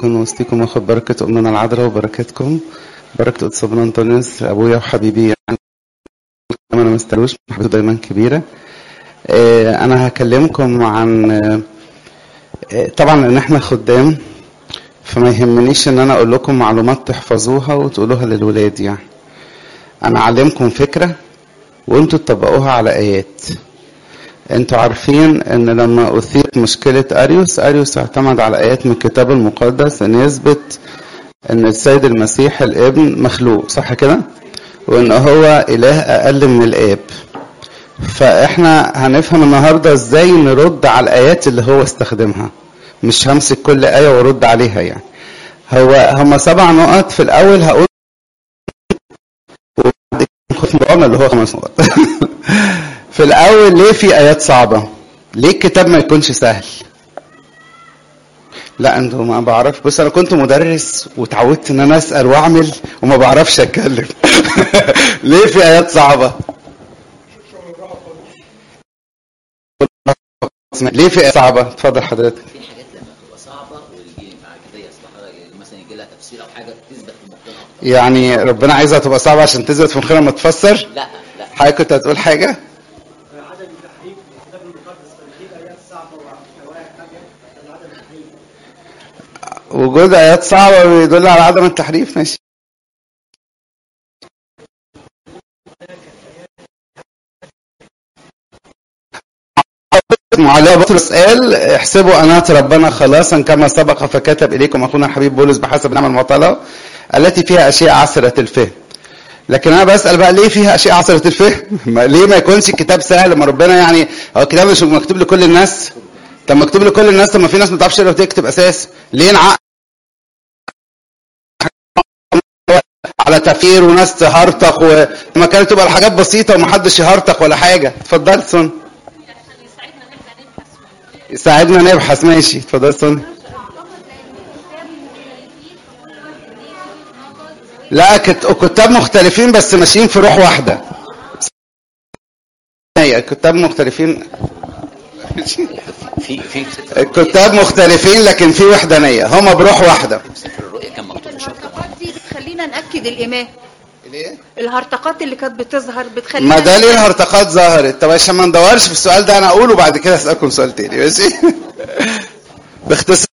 يكون وسطكم واخد بركة أمنا العذراء وبركاتكم بركة قدس ابن أنطونيوس أبويا وحبيبي يعني أنا ما مستلوش محبته دايما كبيرة آه، أنا هكلمكم عن آه، طبعا إن إحنا خدام فما يهمنيش إن أنا أقول لكم معلومات تحفظوها وتقولوها للولاد يعني أنا أعلمكم فكرة وأنتوا تطبقوها على آيات انتوا عارفين ان لما اثيرت مشكلة اريوس اريوس اعتمد على ايات من الكتاب المقدس ان يثبت ان السيد المسيح الابن مخلوق صح كده وان هو اله اقل من الاب فاحنا هنفهم النهارده ازاي نرد على الايات اللي هو استخدمها مش همسك كل ايه وارد عليها يعني هو هم سبع نقط في الاول هقول وبعد كده نخش موضوعنا اللي هو خمس نقط في الاول ليه في ايات صعبه ليه الكتاب ما يكونش سهل لا انتوا ما بعرفش بص انا كنت مدرس وتعودت ان انا اسال واعمل وما بعرفش اتكلم ليه في ايات صعبه ليه في ايات صعبه اتفضل حضرتك في حاجات لما تبقى صعبه ويجي بعد كده يصلحها مثلا يجي لها تفسير او حاجه تثبت في مخنا اكتر يعني ربنا عايزها تبقى صعبه عشان تثبت في مخنا ما تفسر لا لا حضرتك كنت هتقول حاجه عدم التحريف في الكتاب المقدس فنجيب ايات صعبه وشوائع حاجه عدم التحريف وجود ايات صعبه بيدل على عدم التحريف ماشي معلقة بطرس قال احسبوا أنات ربنا خلاصا كما سبق فكتب إليكم أخونا الحبيب بولس بحسب نعم المعطلة التي فيها أشياء عسرة الفهم لكن أنا بسأل بقى ليه فيها أشياء عسرة الفهم؟ ما ليه ما يكونش الكتاب سهل ما ربنا يعني هو الكتاب مش مكتوب لكل الناس؟ طب مكتوب لكل الناس طب ما في ناس ما بتعرفش تقرا وتكتب أساس ليه نعقد على تفكير وناس تهرطق وما كانت تبقى الحاجات بسيطة ومحدش يهرطق ولا حاجة اتفضل سون يساعدنا نبحث ماشي اتفضل سون لا كت- كتاب مختلفين بس ماشيين في روح واحدة هي كتاب مختلفين في في سفر الكتاب مختلفين لكن في وحدانية هما بروح واحدة سفر الرؤيا كان مكتوب مش اكتر الهرطقات دي بتخلينا نأكد الإيمان ليه؟ الهرطقات اللي كانت بتظهر بتخلينا ما ده ليه الهرطقات ظهرت طب عشان ما ندورش في السؤال ده انا اقوله بعد كده اسالكم سؤال تاني ماشي باختصار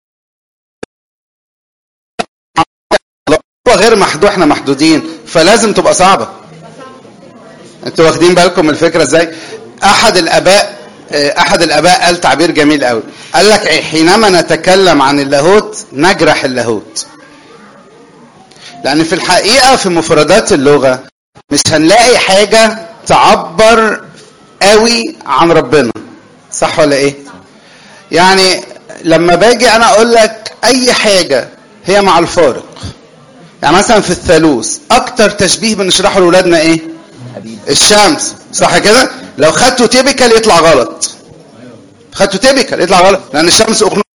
غير محدود احنا محدودين فلازم تبقى صعبه انتوا واخدين بالكم من الفكره ازاي احد الاباء اه، احد الاباء قال تعبير جميل قوي قال لك حينما نتكلم عن اللاهوت نجرح اللاهوت لان في الحقيقه في مفردات اللغه مش هنلاقي حاجة تعبر قوي عن ربنا صح ولا ايه يعني لما باجي انا اقول لك اي حاجة هي مع الفارق يعني مثلا في الثالوث اكتر تشبيه بنشرحه لاولادنا ايه حبيبي الشمس صح كده لو خدته تيبيكال يطلع غلط خدته تيبيكال يطلع غلط لان الشمس أخنوع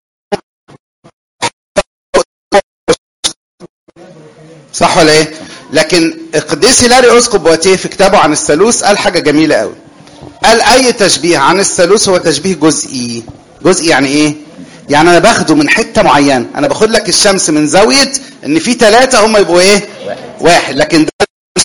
صح ولا ايه لكن القديس هيلاري اسقف بواتيه في كتابه عن الثالوث قال حاجه جميله قوي قال اي تشبيه عن الثالوث هو تشبيه جزئي جزئي يعني ايه يعني انا باخده من حته معينه انا باخد لك الشمس من زاويه ان في ثلاثه هم يبقوا ايه واحد واحد لكن ده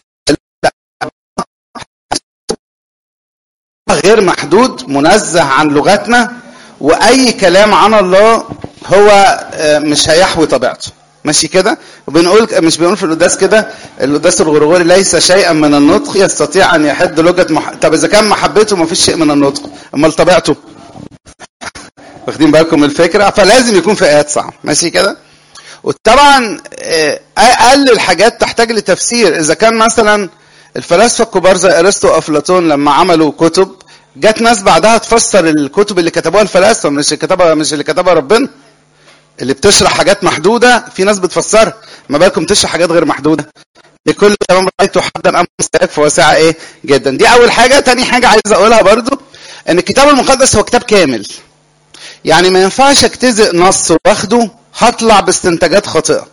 غير محدود منزه عن لغتنا واي كلام عن الله هو آه، مش هيحوي طبيعته ماشي كده وبنقول مش بنقول في القداس كده القداس الغرغوري ليس شيئا من النطق يستطيع ان يحد لغه مح... طب اذا كان محبته ما فيش شيء من النطق امال طبيعته واخدين بالكم من الفكره فلازم يكون في ايات صعب ماشي كده وطبعا آه، اقل الحاجات تحتاج لتفسير اذا كان مثلا الفلاسفه الكبار زي ارسطو وافلاطون لما عملوا كتب جت ناس بعدها تفسر الكتب اللي كتبوها الفلاسفه مش اللي كتبها مش اللي كتبها ربنا اللي بتشرح حاجات محدوده في ناس بتفسرها ما بالكم تشرح حاجات غير محدوده لكل تمام رايته حدا ام مستهلك فواسعه ايه جدا دي اول حاجه تاني حاجه عايز اقولها برضو ان الكتاب المقدس هو كتاب كامل يعني ما ينفعش اجتزئ نص واخده هطلع باستنتاجات خاطئه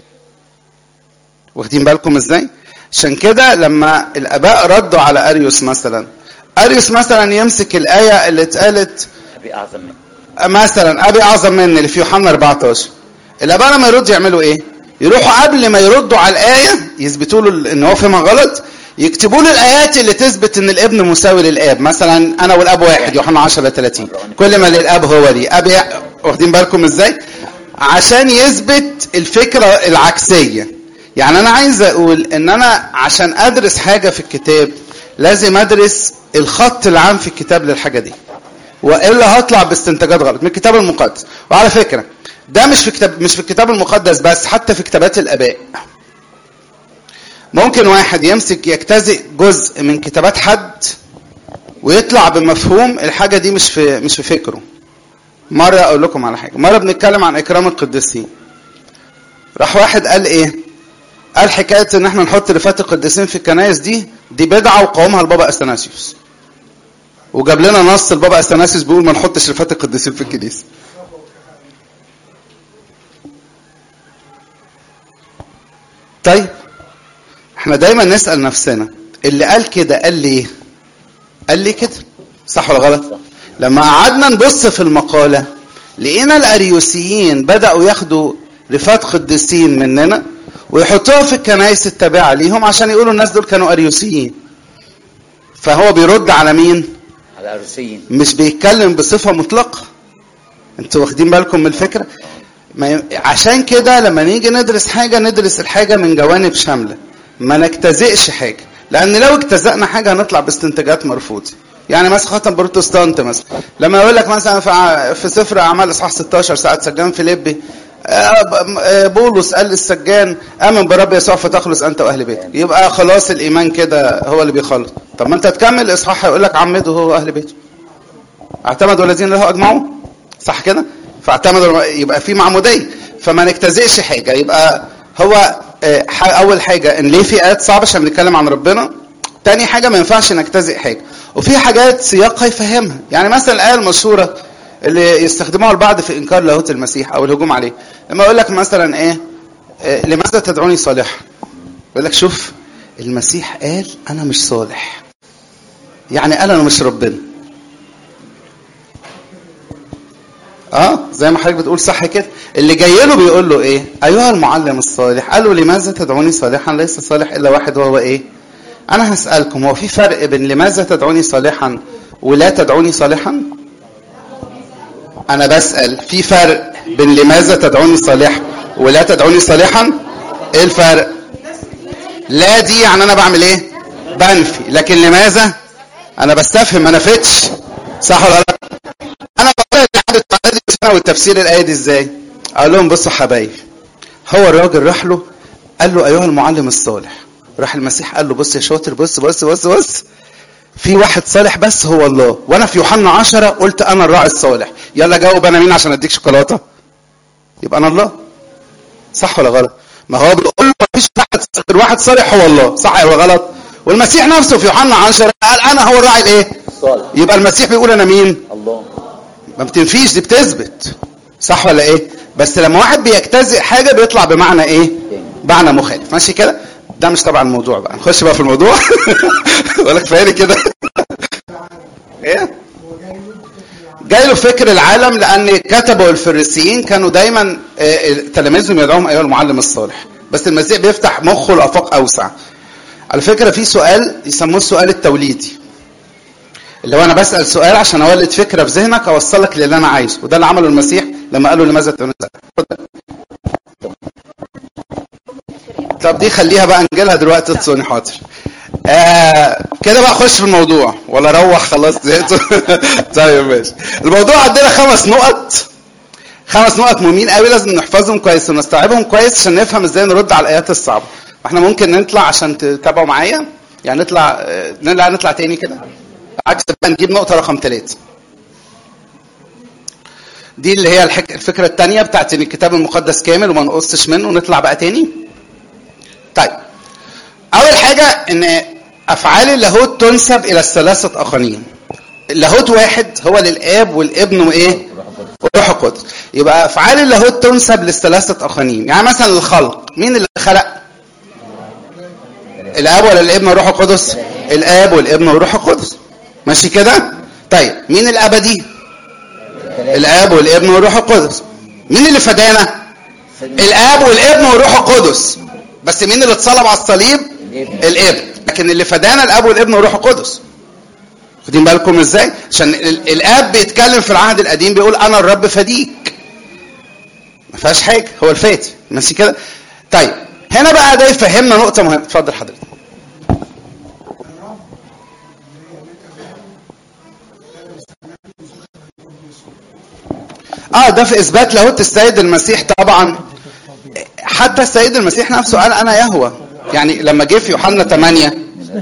واخدين بالكم ازاي عشان كده لما الاباء ردوا على اريوس مثلا اريوس مثلا يمسك الايه اللي اتقالت ابي اعظم منه مثلا ابي اعظم مني اللي في يوحنا 14 الاباء لما يردوا يعملوا ايه يروحوا قبل ما يردوا على الايه يثبتوا له ان هو فهمها غلط يكتبوا له الايات اللي تثبت ان الابن مساوي للاب مثلا انا والاب واحد يوحنا 10 30 كل ما للاب هو لي اب يع- واخدين بالكم ازاي عشان يثبت الفكره العكسيه يعني انا عايز اقول ان انا عشان ادرس حاجه في الكتاب لازم ادرس الخط العام في الكتاب للحاجه دي والا هطلع باستنتاجات غلط من الكتاب المقدس وعلى فكره ده مش في كتاب مش في الكتاب المقدس بس حتى في كتابات الاباء ممكن واحد يمسك يجتزئ جزء من كتابات حد ويطلع بمفهوم الحاجه دي مش في مش في فكره مره اقول لكم على حاجه مره بنتكلم عن اكرام القديسين راح واحد قال ايه قال حكايه ان احنا نحط رفات القديسين في الكنائس دي دي بدعه وقومها البابا اثناسيوس وجاب لنا نص البابا اثناسيوس بيقول ما نحطش رفات القديسين في الكنيسه طيب احنا دايما نسال نفسنا اللي قال كده قال ليه قال ليه كده صح ولا غلط لما قعدنا نبص في المقاله لقينا الاريوسيين بداوا ياخدوا رفات قديسين مننا ويحطوها في الكنائس التابعه ليهم عشان يقولوا الناس دول كانوا اريوسيين فهو بيرد على مين على الأرسيين مش بيتكلم بصفه مطلقه انتوا واخدين بالكم من الفكره ما ي... عشان كده لما نيجي ندرس حاجه ندرس الحاجه من جوانب شامله ما نجتزئش حاجه لان لو اجتزأنا حاجه هنطلع باستنتاجات مرفوضه يعني مثلا خاتم بروتستانت مثلا لما يقول لك مثلا في ع- في سفر اعمال اصحاح 16 ساعه سجان فيليبي آه، ب- آه، بولس قال للسجان امن برب يسوع فتخلص انت واهل بيتك يبقى خلاص الايمان كده هو اللي بيخلص طب ما انت تكمل الاصحاح هيقول لك عمده هو واهل بيته اعتمدوا الذين له اجمعوا صح كده فاعتمدوا يبقى في معموديه فما نجتزئش حاجه يبقى هو آه، ح- اول حاجه ان ليه في ايات صعبه عشان بنتكلم عن ربنا تاني حاجه ما ينفعش نجتزئ حاجه وفي حاجات سياقها يفهمها يعني مثلا الايه المشهوره اللي يستخدموها البعض في انكار لاهوت المسيح او الهجوم عليه لما يقول لك مثلا ايه آه، لماذا تدعوني صالحا يقول لك شوف المسيح قال انا مش صالح يعني قال انا مش ربنا اه زي ما حضرتك بتقول صح كده اللي جاي له بيقول له ايه ايها المعلم الصالح قال له لماذا تدعوني صالحا ليس صالح الا واحد وهو ايه انا هسالكم هو في فرق بين لماذا تدعوني صالحا ولا تدعوني صالحا انا بسال في فرق بين لماذا تدعوني صالحا ولا تدعوني صالحا ايه الفرق لا دي يعني انا بعمل ايه بنفي لكن لماذا انا بستفهم ما نفتش صح ولا لا انا بقول اللي عنده التعداد السنه والتفسير الايه دي ازاي اقول لهم بصوا حبايبي هو الراجل راح له قال له ايها المعلم الصالح راح المسيح قال له بص يا شاطر بص بص بص بص في واحد صالح بس هو الله وانا في يوحنا عشرة قلت انا الراعي الصالح يلا جاوب انا مين عشان اديك شوكولاته يبقى انا الله صح ولا غلط ما هو بيقول له مفيش واحد غير واحد صالح هو الله صح ولا غلط والمسيح نفسه في يوحنا عشرة قال انا هو الراعي الايه صالح يبقى المسيح بيقول انا مين الله ما بتنفيش دي بتثبت صح ولا ايه بس لما واحد بيجتزئ حاجه بيطلع بمعنى ايه بمعنى مخالف ماشي كده ده مش طبعا الموضوع بقى نخش بقى في الموضوع ولا كفايه كده ايه جاي له فكر العالم لان كتبوا الفريسيين كانوا دايما آه، تلاميذهم يدعوهم ايها المعلم الصالح بس المسيح بيفتح مخه لافاق اوسع على فكره في سؤال يسموه السؤال التوليدي اللي هو انا بسال سؤال عشان اولد فكره في ذهنك اوصلك للي انا عايزه وده اللي عمله المسيح لما قال له لماذا تدعوني اتفضل. طب دي خليها بقى نجيلها دلوقتي تصوني حاضر آه كده بقى اخش في الموضوع ولا اروح خلاص زهقت طيب ماشي الموضوع عندنا خمس نقط خمس نقط مهمين قوي لازم نحفظهم كويس ونستوعبهم كويس عشان نفهم ازاي نرد على الايات الصعبه احنا ممكن نطلع عشان تتابعوا معايا يعني نطلع آه، نطلع نطلع تاني كده عكس بقى نجيب نقطه رقم ثلاثة دي اللي هي الحك... الفكره الثانيه بتاعت ان الكتاب المقدس كامل وما نقصش منه ونطلع بقى تاني طيب اول حاجه ان افعال اللاهوت تنسب الى الثلاثه اقانيم اللاهوت واحد هو للاب والابن وايه والروح القدس يبقى افعال اللاهوت تنسب للثلاثه اقانيم يعني مثلا الخلق مين اللي خلق الاب ولا الابن والروح القدس الاب والابن والروح القدس ماشي كده طيب مين الابدي الاب والابن والروح القدس مين اللي فدانا الاب والابن والروح القدس بس مين اللي اتصلب على الصليب الابن. الابن لكن اللي فدانا الاب والابن والروح القدس واخدين بالكم ازاي عشان ال- الاب بيتكلم في العهد القديم بيقول انا الرب فديك ما فيهاش حاجه هو الفاتي ماشي كده طيب هنا بقى ده يفهمنا نقطه مهمه اتفضل حضرتك اه ده في اثبات لاهوت السيد المسيح طبعا حتى السيد المسيح نفسه قال انا يهوى يعني لما جه في يوحنا 8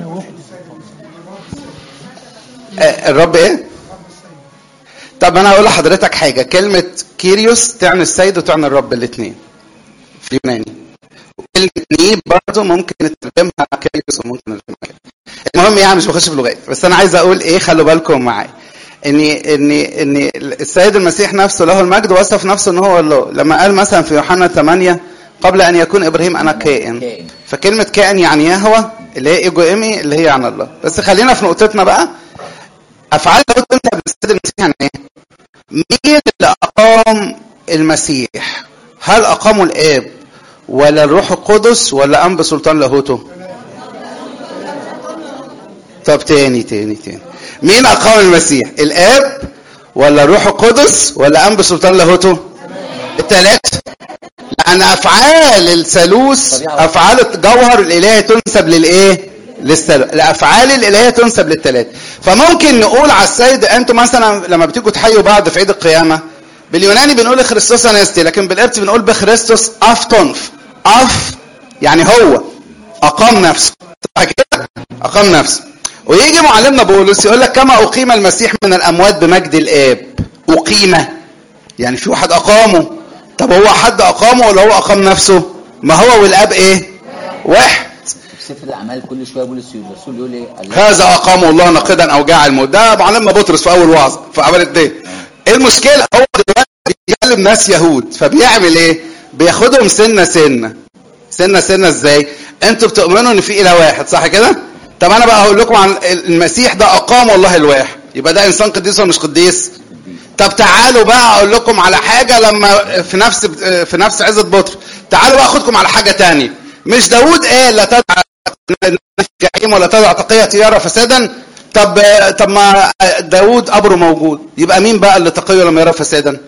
آه، الرب ايه طب انا اقول لحضرتك حاجه كلمه كيريوس تعني السيد وتعني الرب الاثنين في اليوناني وكلمه نيب برضه ممكن نترجمها كيريوس وممكن نترجمها كده المهم يعني مش بخش في لغات بس انا عايز اقول ايه خلوا بالكم معايا ان ان ان السيد المسيح نفسه له المجد وصف نفسه ان هو الله لما قال مثلا في يوحنا 8 قبل ان يكون ابراهيم انا كائن كائن. فكلمه كائن يعني يهوى اللي هي ايجو ايمي اللي هي عن الله بس خلينا في نقطتنا بقى افعال داود انت بالسيد المسيح يعني ايه مين اللي اقام المسيح هل اقامه الاب ولا الروح القدس ولا قام بسلطان لاهوته طب تاني تاني تاني مين اقام المسيح الاب ولا الروح القدس ولا قام بسلطان لاهوته الثلاثه لان افعال الثالوث طبيعة. افعال الجوهر الالهي تنسب للايه للثالوث الافعال الالهيه تنسب للثلاثه فممكن نقول على السيد انتم مثلا لما بتيجوا تحيوا بعض في عيد القيامه باليوناني بنقول خريستوس انستي لكن بالقبط بنقول بخريستوس افتونف اف يعني هو اقام نفسه صح كده اقام نفسه ويجي معلمنا بولس يقول لك كما اقيم المسيح من الاموات بمجد الاب اقيم يعني في واحد اقامه طب هو حد اقامه ولا هو اقام نفسه ما هو والاب ايه واحد في سفر الاعمال كل شويه بولس الرسول يقول ايه الله هذا اقامه الله ناقدا اوجاع الموت ده معلمنا بطرس في اول وعظ في عمل الدين ايه المشكله هو دلوقتي بيكلم ناس يهود فبيعمل ايه بياخدهم سنه سنه سنه سنه ازاي انتوا بتؤمنوا ان في اله واحد صح كده طب انا بقى هقول لكم عن المسيح ده اقام الله الواحد يبقى ده انسان قديس ولا مش قديس طب تعالوا بقى اقول لكم على حاجه لما في نفس في نفس عزه بطر تعالوا بقى اخدكم على حاجه تانية مش داوود قال لا تدع جحيم ولا تدع تقيه يرى فسادا طب طب ما داوود قبره موجود يبقى مين بقى اللي تقيه لما يرى فسادا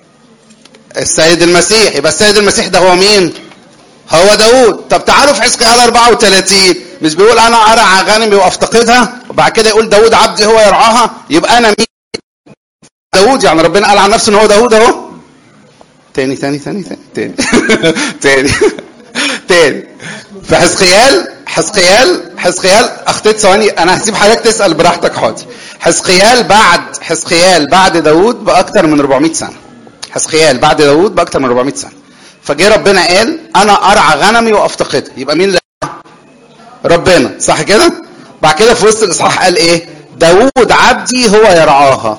السيد المسيح يبقى السيد المسيح ده هو مين هو داوود طب تعالوا في حزقيال 34 مش بيقول انا ارعى غنمي وافتقدها وبعد كده يقول داوود عبدي هو يرعاها يبقى انا مين داوود يعني ربنا قال عن نفسه ان هو داوود اهو تاني تاني تاني تاني تاني تاني تاني في حزقيال حزقيال حزقيال اخطيت ثواني انا هسيب حضرتك تسال براحتك حاضر حزقيال بعد حزقيال بعد داوود باكتر من 400 سنه حزقيال بعد داوود باكتر من 400 سنه فجه ربنا قال انا ارعى غنمي وافتقدها يبقى مين اللي ربنا صح كده بعد كده في وسط الاصحاح قال ايه داوود عبدي هو يرعاها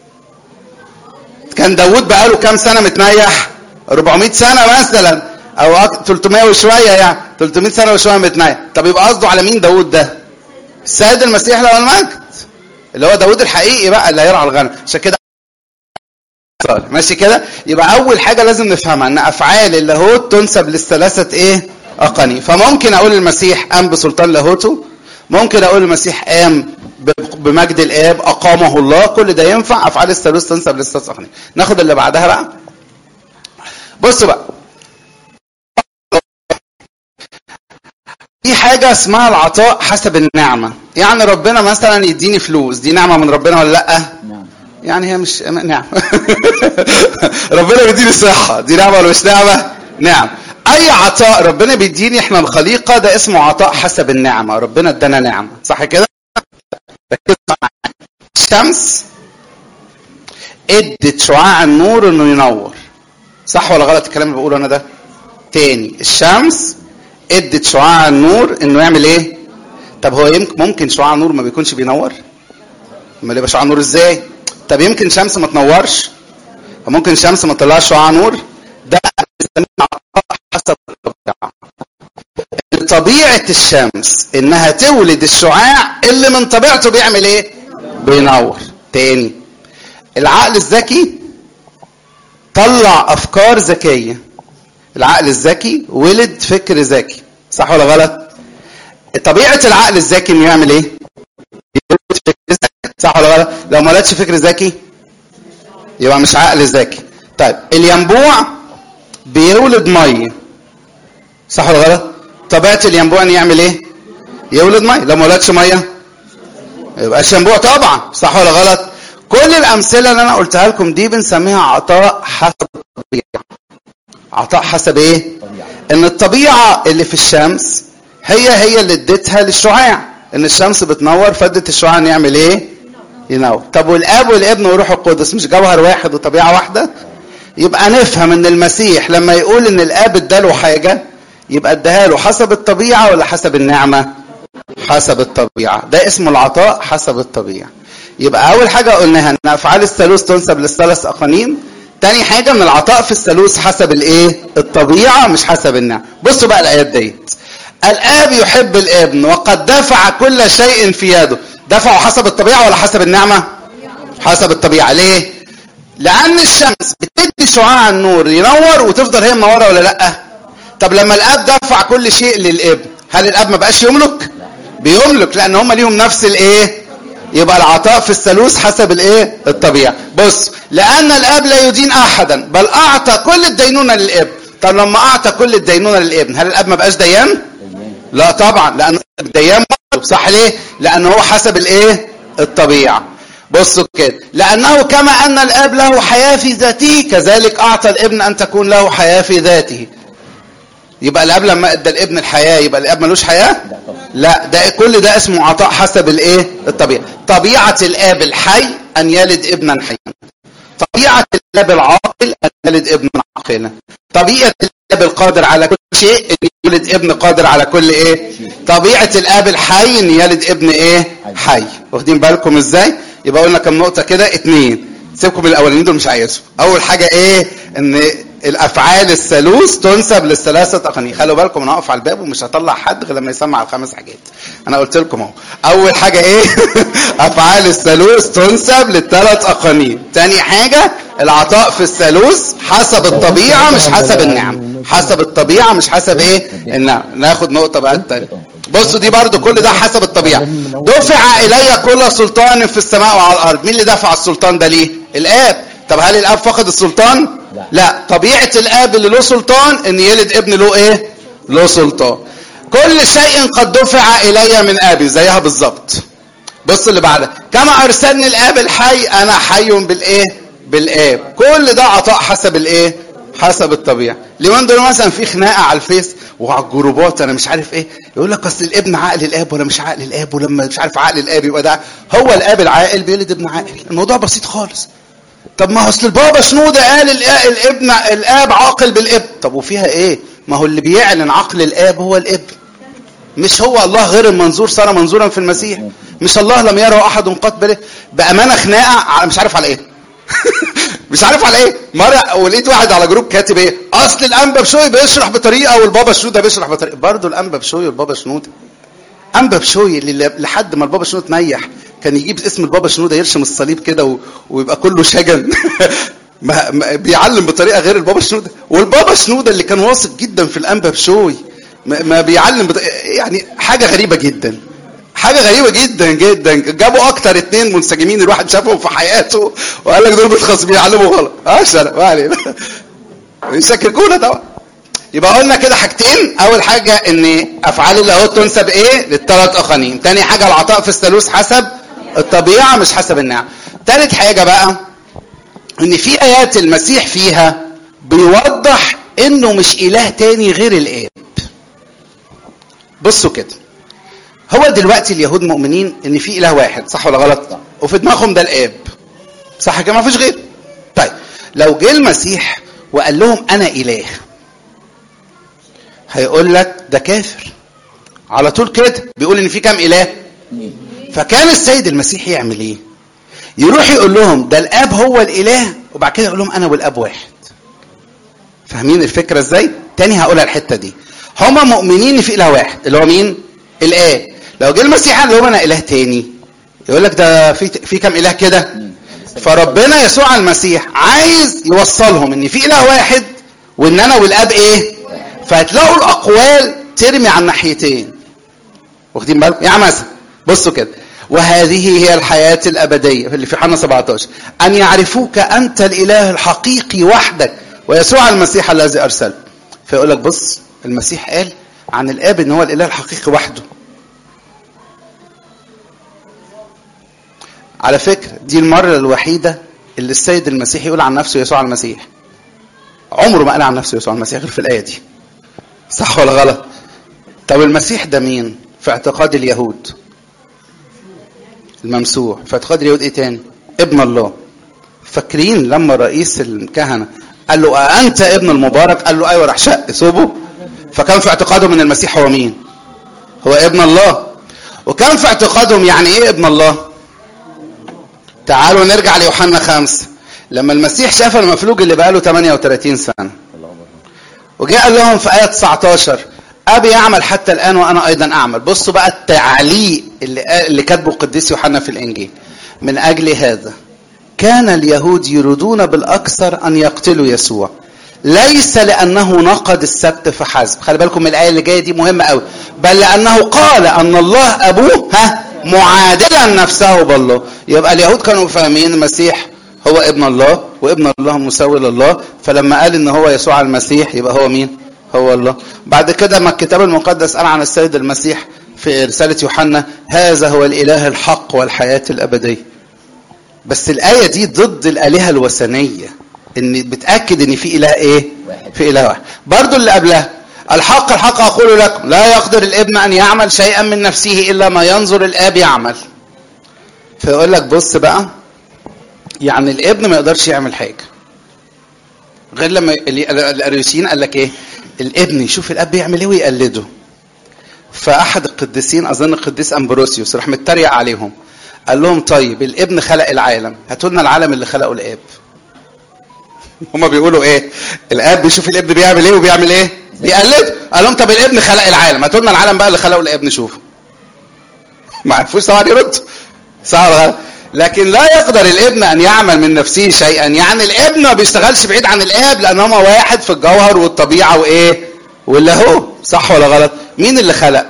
كان داوود بقاله كام سنه متنيح 400 سنه مثلا او أك- 300 وشويه يعني 300 سنه وشويه متنيح طب يبقى قصده على مين داوود ده السيد المسيح له المجد اللي هو داوود الحقيقي بقى اللي هيرعى الغنم عشان كده ماشي كده يبقى اول حاجه لازم نفهمها ان افعال اللاهوت تنسب للثلاثه ايه اقاني فممكن اقول المسيح قام بسلطان لاهوته ممكن اقول المسيح قام ب- بمجد الاب اقامه الله كل ده ينفع افعال الثالوث تنسب للثلاثه اقاني ناخد اللي بعدها بقى بصوا بقى في حاجة اسمها العطاء حسب النعمة يعني ربنا مثلا يديني فلوس دي نعمة من ربنا ولا لأ نعم يعني هي مش نعم ربنا بيديني صحة دي نعمة ولا مش نعمة نعم أي عطاء ربنا بيديني احنا الخليقة ده اسمه عطاء حسب النعمة ربنا ادانا نعمة صح كده ركزوا معايا. الشمس ادت شعاع النور انه ينور صح ولا غلط الكلام اللي بقوله انا ده تاني الشمس ادت شعاع النور انه يعمل ايه طب هو يمكن ممكن شعاع النور ما بيكونش بينور امال يبقى شعاع نور ازاي طب يمكن شمس ما تنورش وممكن شمس ما تطلعش شعاع نور ده بنسميه عطاء حسب الطبيعه طبيعه الشمس انها تولد الشعاع اللي من طبيعته بيعمل ايه بينور تاني العقل الذكي طلع افكار ذكيه العقل الذكي ولد فكر ذكي صح ولا غلط طبيعه العقل الذكي انه يعمل ايه يولد فكر ذكي صح ولا غلط لو ما ولدش فكر ذكي يبقى مش عقل ذكي طيب الينبوع بيولد ميه صح ولا غلط طبيعه الينبوع انه يعمل ايه يولد ميه لو ما ولدش ميه يبقى الشنبوع طبعا صح ولا غلط كل الامثله اللي انا قلتها لكم دي بنسميها عطاء حسب الطبيعه عطاء حسب ايه ان الطبيعه اللي في الشمس هي هي اللي اديتها للشعاع ان الشمس بتنور فادت الشعاع انه يعمل ايه ينور طب والاب والابن والروح القدس مش جوهر واحد وطبيعه واحده يبقى نفهم ان المسيح لما يقول ان الاب اداله حاجه يبقى اداها له حسب الطبيعه ولا حسب النعمه حسب الطبيعه ده اسمه العطاء حسب الطبيعه يبقى اول حاجه قلناها ان افعال الثالوث تنسب للثلاث اقانيم تاني حاجه ان العطاء في الثالوث حسب الايه الطبيعه مش حسب النعمه بصوا بقى الايات ديت الاب يحب الابن وقد دفع كل شيء في يده دفعه حسب الطبيعه ولا حسب النعمه حسب الطبيعه ليه لان الشمس بتدي شعاع النور ينور وتفضل هي منوره ولا لا طب لما الاب دفع كل شيء للابن هل الاب ما بقاش يملك بيملك لان هم ليهم نفس الايه يبقى العطاء في الثالوث حسب الايه الطبيعه بص لان الاب لا يدين احدا بل اعطى كل الدينونه للابن طب لما اعطى كل الدينونه للابن هل الاب ما بقاش ديان لا طبعا لان الديان برضه صح ليه لان هو حسب الايه الطبيعه بصوا كده لانه كما ان الاب له حياه في ذاته كذلك اعطى الابن ان تكون له حياه في ذاته يبقى الاب لما ادى الابن الحياه يبقى الاب ملوش حياه لا ده كل ده اسمه عطاء حسب الايه الطبيعه طبيعه الاب الحي ان يلد ابنا حيا طبيعه الاب العاقل ان يلد ابنا عاقلا طبيعه الاب القادر على كل شيء ان يولد ابن قادر على كل ايه طبيعه الاب الحي ان يلد ابن ايه حي واخدين بالكم ازاي يبقى قلنا كم نقطه كده اتنين سيبكم من الاولانيين دول مش عايزهم اول حاجه ايه ان الافعال الثالوث تنسب للثلاثه اقانيم خلوا بالكم انا هقف على الباب ومش هطلع حد غير لما يسمع الخمس حاجات انا قلت لكم اهو اول حاجه ايه افعال الثالوث تنسب للثلاث اقانيم تاني حاجه العطاء في الثالوث حسب الطبيعه مش حسب النعم حسب الطبيعه مش حسب ايه النعم ناخد نقطه بقى التانية بصوا دي برضو كل ده حسب الطبيعه دفع الي كل سلطان في السماء وعلى الارض مين اللي دفع السلطان ده ليه الاب طب هل الاب فقد السلطان لا. لا طبيعه الاب اللي له سلطان ان يلد ابن له ايه له سلطان كل شيء قد دفع الي من ابي زيها بالظبط بص اللي بعدها كما ارسلني الاب الحي انا حي بالايه بالاب كل ده عطاء حسب الايه حسب الطبيعه اليومين دول مثلا في خناقه على الفيس وعلى الجروبات انا مش عارف ايه يقول لك اصل الابن عقل الاب ولا مش عقل الاب ولما مش عارف عقل الاب يبقى ده هو الاب العاقل بيولد ابن عاقل الموضوع بسيط خالص طب ما هو اصل البابا شنودة قال الآ- الابن الاب عاقل بالابن طب وفيها ايه ما هو اللي بيعلن عقل الاب هو الابن مش هو الله غير المنظور صار منظورا في المسيح مش الله لم يره احد قط بله بامانه خناقه على مش عارف على ايه مش عارف على ايه مره ولقيت واحد على جروب كاتب ايه اصل الانبا بشوي بيشرح بطريقه والبابا شنوده بيشرح بطريقه برضه الانبا بشوي والبابا شنوده انبا بشوي اللي لحد ما البابا شنوده تنيح كان يجيب اسم البابا شنوده يرسم الصليب كده و... ويبقى كله شجن ما... ما... بيعلم بطريقه غير البابا شنوده والبابا شنوده اللي كان واثق جدا في الانبا بشوي ما, ما بيعلم بط... يعني حاجه غريبه جدا حاجه غريبه جدا جدا جابوا اكتر اتنين منسجمين الواحد شافهم في حياته وقال لك دول بيتخاصمين بيعلموا غلط اه شرف ما علينا يشككونا طبعا يبقى قلنا كده حاجتين اول حاجه ان افعال اللاهوت تنسب ايه للثلاث اقانيم تاني حاجه العطاء في الثالوث حسب الطبيعه مش حسب النعم تالت حاجه بقى ان في ايات المسيح فيها بيوضح انه مش اله تاني غير الاب بصوا كده هو دلوقتي اليهود مؤمنين ان في اله واحد صح ولا غلط وفي دماغهم ده الاب صح كده ما فيش غير طيب لو جه المسيح وقال لهم انا اله هيقول لك ده كافر على طول كده بيقول ان في كام اله فكان السيد المسيح يعمل ايه يروح يقول لهم ده الاب هو الاله وبعد كده يقول لهم انا والاب واحد فاهمين الفكره ازاي تاني هقولها الحته دي هما مؤمنين ان في اله واحد اللي هو مين الاب لو جه المسيح قال لهم انا اله تاني يقول لك ده في في كام اله كده فربنا يسوع المسيح عايز يوصلهم ان في اله واحد وان انا والاب ايه فهتلاقوا الاقوال ترمي على الناحيتين واخدين بالكم يعني مثلا بصوا كده وهذه هي الحياة الأبدية اللي في حنا 17 أن يعرفوك أنت الإله الحقيقي وحدك ويسوع المسيح الذي أرسله فيقول لك بص المسيح قال عن الآب إن هو الإله الحقيقي وحده على فكرة دي المرة الوحيدة اللي السيد المسيح يقول عن نفسه يسوع المسيح عمره ما قال عن نفسه يسوع المسيح غير في الآية دي صح ولا غلط طب المسيح ده مين في اعتقاد اليهود الممسوح في اعتقاد اليهود ايه تاني ابن الله فاكرين لما رئيس الكهنة قال له أأنت ابن المبارك قال له أيوة راح شق ثوبه فكان في اعتقادهم ان المسيح هو مين هو ابن الله وكان في اعتقادهم يعني ايه ابن الله تعالوا نرجع ليوحنا خمسة لما المسيح شاف المفلوج اللي بقاله 38 سنة وجاء قال لهم في آية 19 أبي يعمل حتى الآن وأنا أيضا أعمل بصوا بقى التعليق اللي, اللي كاتبه القديس يوحنا في الإنجيل من أجل هذا كان اليهود يريدون بالأكثر أن يقتلوا يسوع ليس لأنه نقد السبت فحسب خلي بالكم من الآية اللي جاية دي مهمة قوي بل لأنه قال أن الله أبوه ها معادلا نفسه بالله يبقى اليهود كانوا فاهمين المسيح هو ابن الله وابن الله مساوي لله فلما قال ان هو يسوع المسيح يبقى هو مين هو الله بعد كده ما الكتاب المقدس قال عن السيد المسيح في رسالة يوحنا هذا هو الإله الحق والحياة الأبدية بس الآية دي ضد الآلهة الوثنية ان بتأكد ان في إله ايه واحد. في إله واحد برضو اللي قبلها الحق الحق أقول لكم لا يقدر الابن أن يعمل شيئا من نفسه إلا ما ينظر الآب يعمل فيقول لك بص بقى يعني الابن ما يقدرش يعمل حاجة غير لما اللي- الأريوسيين قال لك ايه الابن يشوف الاب بيعمل ايه ويقلده فاحد القديسين اظن القديس امبروسيوس راح متريق عليهم قال لهم طيب الابن خلق العالم هاتوا لنا العالم اللي خلقه الاب هما بيقولوا ايه الاب بيشوف الابن بيعمل ايه وبيعمل ايه بيقلده قال لهم طب الابن خلق العالم هاتوا لنا العالم بقى اللي خلقه الاب نشوفه ما عرفوش طبعا يرد صح ولا غلط؟ لكن لا يقدر الابن ان يعمل من نفسه شيئا يعني الابن ما بيشتغلش بعيد عن الاب لان هما واحد في الجوهر والطبيعه وايه واللي هو صح ولا غلط مين اللي خلق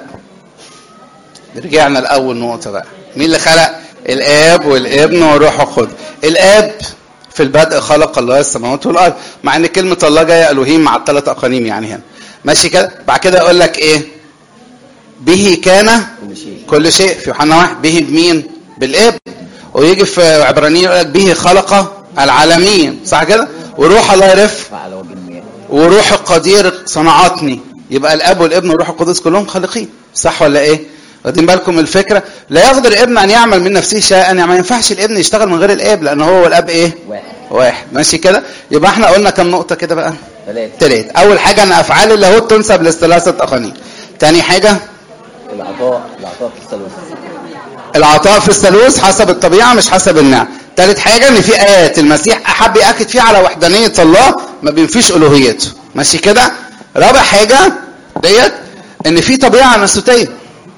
رجعنا لاول نقطه بقى مين اللي خلق الاب والابن والروح القدس الاب في البدء خلق الله السماوات والارض مع ان كلمه الله جايه الوهيم مع الثلاث اقانيم يعني هنا ماشي كده بعد كده يقول لك ايه به كان كل شيء كل شيء في يوحنا واحد به بمين بالاب ويجي في عبرانيين يقول لك به خلق العالمين صح كده وروح الله يرف فعل وجه المياه وروح القدير صنعتني يبقى الاب والابن والروح القدس كلهم خالقين صح ولا ايه واخدين بالكم من الفكره لا يقدر الابن ان يعمل من نفسه شيئا يعني ما ينفعش الابن يشتغل من غير الاب لان هو والاب ايه واحد واحد ماشي كده يبقى احنا قلنا كم نقطه كده بقى ثلاثة تلاتة اول حاجه ان افعال اللاهوت تنسب للثلاثه اقانيم تاني حاجه العطاء العطاء في الثالوث العطاء في الثالوث حسب الطبيعه مش حسب النعم ثالث حاجه ان في ايات المسيح احب ياكد فيها على وحدانيه الله ما بينفيش الوهيته ماشي كده رابع حاجه ديت ان في طبيعه ناسوتيه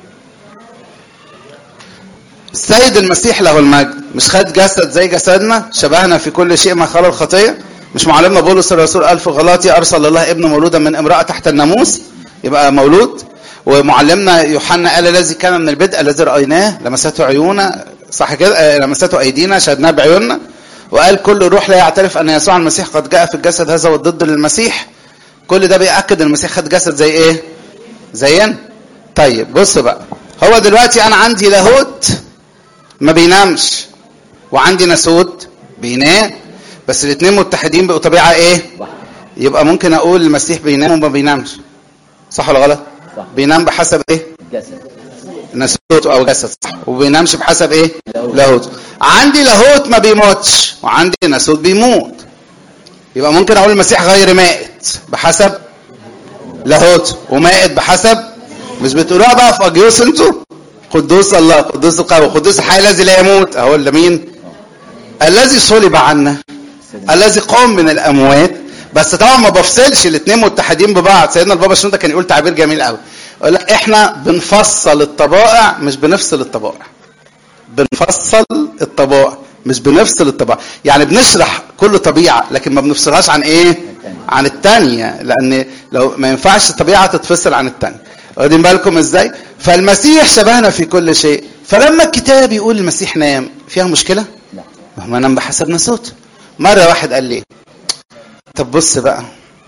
السيد المسيح له المجد مش خد جسد زي جسدنا شبهنا في كل شيء ما خلا الخطيه مش معلمنا بولس الرسول قال في غلاطي ارسل الله ابن مولودا من امراه تحت الناموس يبقى مولود ومعلمنا يوحنا قال الذي كان من البدء الذي رايناه لمسته عيونا صح كده آه، لمسته ايدينا شهدناه بعيوننا وقال كل روح لا يعترف ان يسوع المسيح قد جاء في الجسد هذا والضد للمسيح كل ده بيأكد ان المسيح خد جسد زي ايه زينا طيب بص بقى هو دلوقتي انا عندي لاهوت ما بينامش وعندي ناسوت بينام بس الاثنين متحدين بقوا طبيعه ايه واحد يبقى ممكن اقول المسيح بينام وما بينامش صح ولا غلط صح بينام بحسب ايه الجسد ناسوت او جسد صح وبينامش بحسب ايه لاهوت. لاهوت عندي لاهوت ما بيموتش وعندي ناسوت بيموت يبقى ممكن اقول المسيح غير مائت بحسب لاهوت ومائت بحسب مش بتقولوها بقى في اجيوس انتوا قدوس الله قدوس القوي قدوس الحي الذي لا يموت اهو اللي مين الذي صلب عنا سيدنا الذي قام من الاموات بس طبعا ما بفصلش الاثنين متحدين ببعض سيدنا البابا شنودة كان يقول تعبير جميل قوي يقول لك احنا بنفصل الطبائع مش بنفصل الطبائع بنفصل الطبائع مش بنفصل الطبيعه يعني بنشرح كل طبيعه لكن ما بنفصلهاش عن ايه عن التانية لان لو ما ينفعش الطبيعه تتفصل عن التانية واخدين بالكم ازاي فالمسيح شبهنا في كل شيء فلما الكتاب يقول المسيح نام فيها مشكله لا ما نام بحسب نسوته مره واحد قال لي طب بص بقى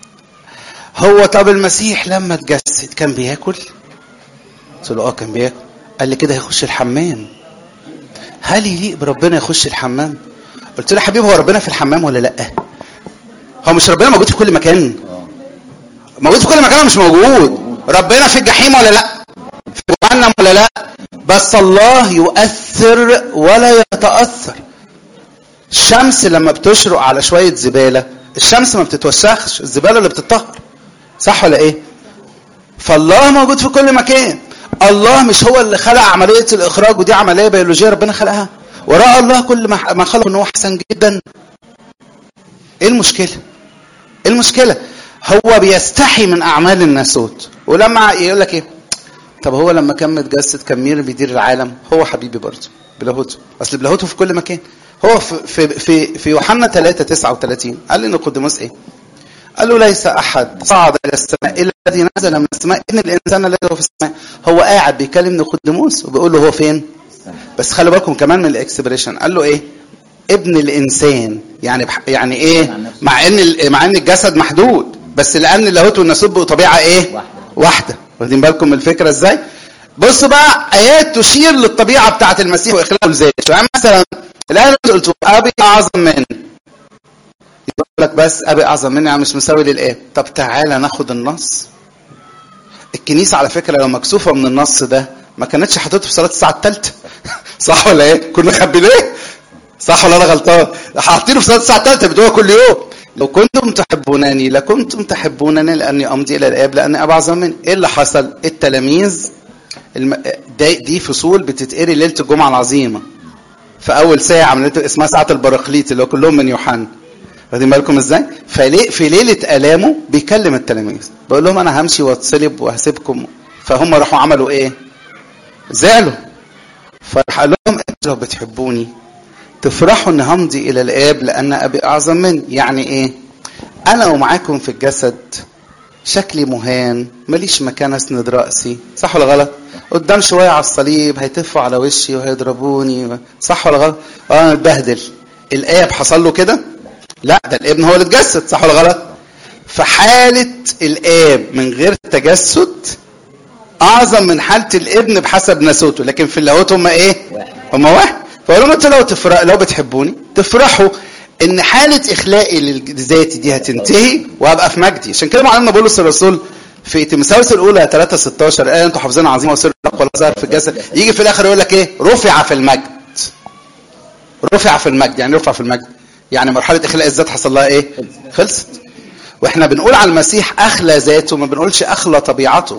هو طب المسيح لما اتجسد كان بياكل قلت له اه كان بياكل قال لي كده هيخش الحمام هل يليق بربنا يخش الحمام قلت له يا حبيبي هو ربنا في الحمام ولا لا هو مش ربنا موجود في كل مكان اه موجود في كل مكان ولا مش موجود ربنا في الجحيم ولا لا في جهنم ولا لا بس الله يؤثر ولا يتأثر الشمس لما بتشرق على شوية زبالة الشمس ما بتتوسخش الزبالة اللي بتطهر صح ولا ايه فالله موجود في كل مكان الله مش هو اللي خلق عملية الإخراج ودي عملية بيولوجية ربنا خلقها ورأى الله كل ما ما خلق ان هو حسن جدا ايه المشكلة ايه المشكلة هو بيستحي من أعمال الناسوت ولما يقول لك ايه طب هو لما كان متجسد كان مين اللي بيدير العالم هو حبيبي برضه بلاهوته اصل بلاهوته في كل مكان هو في في في, في يوحنا 3 39 قال لنيقوديموس ايه قال له ليس احد صعد الى السماء الا الذي نزل من السماء ان الانسان الذي هو في السماء هو قاعد بيكلم نيقوديموس وبيقول له هو فين بس خلي بالكم كمان من الاكسبريشن قال له ايه ابن الانسان يعني بح يعني ايه مع ان ال- مع ان الجسد محدود بس لان اللاهوت والناسوت بقوا طبيعه ايه واحدة. واحده واخدين بالكم من الفكره ازاي بصوا بقى ايات تشير للطبيعه بتاعه المسيح واخلاقه لذاته يعني مثلا الايه اللي قلت ابي اعظم مني يقول لك بس ابي اعظم مني يعني مش مساوي للاب طب تعالى ناخد النص الكنيسه على فكره لو مكسوفه من النص ده ما كانتش حاطته في صلاه الساعه الثالثه صح ولا ايه كنا خبيناه صح ولا انا غلطان حاطينه في صلاه الساعه الثالثه بتقولها كل يوم لو كنتم تحبونني لكنتم تحبونني لاني امضي الى الاب لاني ابا اعظم مني ايه اللي حصل التلاميذ الم... دي, دي فصول بتتقري ليله الجمعه العظيمه في اول ساعه من ليلة- اسمها ساعه البراقليط اللي هو كلهم من يوحنا واخدين بالكم ازاي؟ فليه في ليله الامه بيكلم التلاميذ بيقول لهم انا همشي واتصلب وهسيبكم فهم راحوا عملوا ايه؟ زعلوا فراح قال لهم انتوا لو بتحبوني تفرحوا ان همضي الى الاب لان ابي اعظم مني يعني ايه؟ انا ومعاكم في الجسد شكلي مهان ماليش مكان اسند راسي صح ولا غلط قدام شويه على الصليب هيتفوا على وشي وهيضربوني صح ولا غلط اه انا اتبهدل الاب حصل له كده لا ده الابن هو اللي اتجسد صح ولا غلط فحاله الاب من غير تجسد اعظم من حاله الابن بحسب ناسوته لكن في اللاهوت هم ايه واحد. هم واحد فقالوا لهم انتوا لو تفرح لو بتحبوني تفرحوا ان حاله اخلاقي لذاتي دي هتنتهي وهبقى في مجدي عشان كده معلمنا بولس الرسول في تيموثاوس الاولى 3 16 قال انتوا حافظين عظيمه وسر التقوى لا ظهر في الجسد يجي في الاخر يقول لك ايه رفع في المجد رفع في المجد يعني رفع في المجد يعني مرحله اخلاء الذات حصل لها ايه خلصت واحنا بنقول على المسيح اخلى ذاته ما بنقولش اخلى طبيعته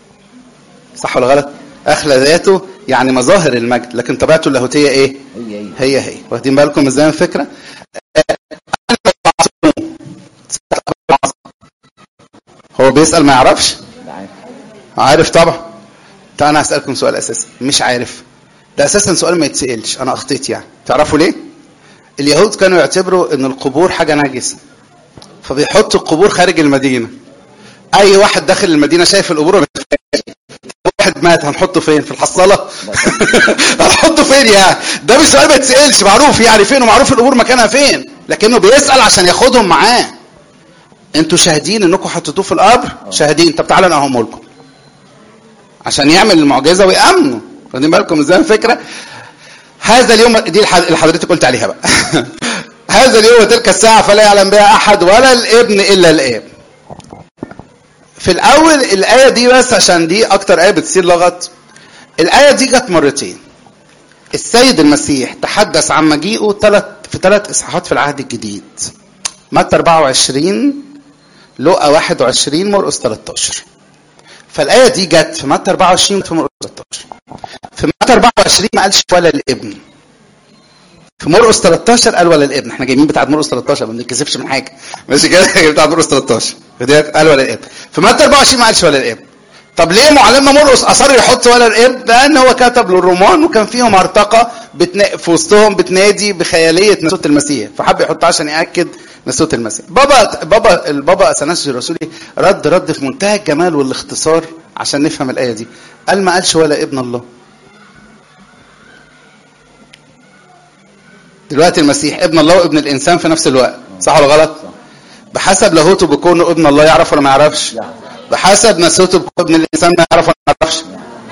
صح ولا غلط اخلى ذاته يعني مظاهر المجد لكن طبيعته اللاهوتيه ايه هي هي هي هي واخدين بالكم ازاي من الفكره هو بيسال ما يعرفش ده عارف عارف طبعا طب انا هسالكم سؤال اساسي مش عارف ده اساسا سؤال ما يتسالش انا اخطيت يعني تعرفوا ليه اليهود كانوا يعتبروا ان القبور حاجه نجسه فبيحطوا القبور خارج المدينه اي واحد داخل المدينه شايف القبور ما بيتفقش. واحد مات هنحطه فين في الحصاله هنحطه فين يعني ده مش سؤال ما يتسالش معروف يعني فين ومعروف القبور مكانها فين لكنه بيسال عشان ياخدهم معاه انتوا شاهدين انكم حطيتوه في القبر شاهدين طب تعالى انا اهم لكم عشان يعمل المعجزه ويامنوا واخدين بالكم ازاي الفكره هذا اليوم دي الح- اللي حضرتك قلت عليها بقى هذا اليوم وتلك الساعه فلا يعلم بها احد ولا الابن الا الاب في الاول الايه دي بس عشان دي اكتر ايه بتصير لغط الايه دي جت مرتين السيد المسيح تحدث عن مجيئه ثلاث في ثلاث اصحاحات في العهد الجديد متى 24 لقا 21 مرقس 13 فالآية دي جت في متى 24 في مرقس 13 في متى 24 ما قالش ولا الابن في مرقس 13 قال ولا الابن احنا جايبين بتاعت مرقس 13 ما بنتكسفش من حاجه ماشي كده بتاعت مرقس 13 فدي قال ولا الابن في متى 24 ما قالش ولا الابن طب ليه معلمنا مرقس اصر يحط ولا الاب لان هو كتب للرومان وكان فيهم ارتقى بتنا... في وسطهم بتنادي بخياليه نسوت المسيح فحب يحطها عشان ياكد نسوت المسيح بابا بابا البابا اثناسيوس الرسولي رد رد في منتهى الجمال والاختصار عشان نفهم الايه دي قال ما قالش ولا ابن الله دلوقتي المسيح ابن الله وابن الانسان في نفس الوقت صح ولا غلط بحسب لاهوته بكونه ابن الله يعرف ولا ما يعرفش بحسب نسوته بكونه ابن الانسان ما يعرف ولا ما يعرفش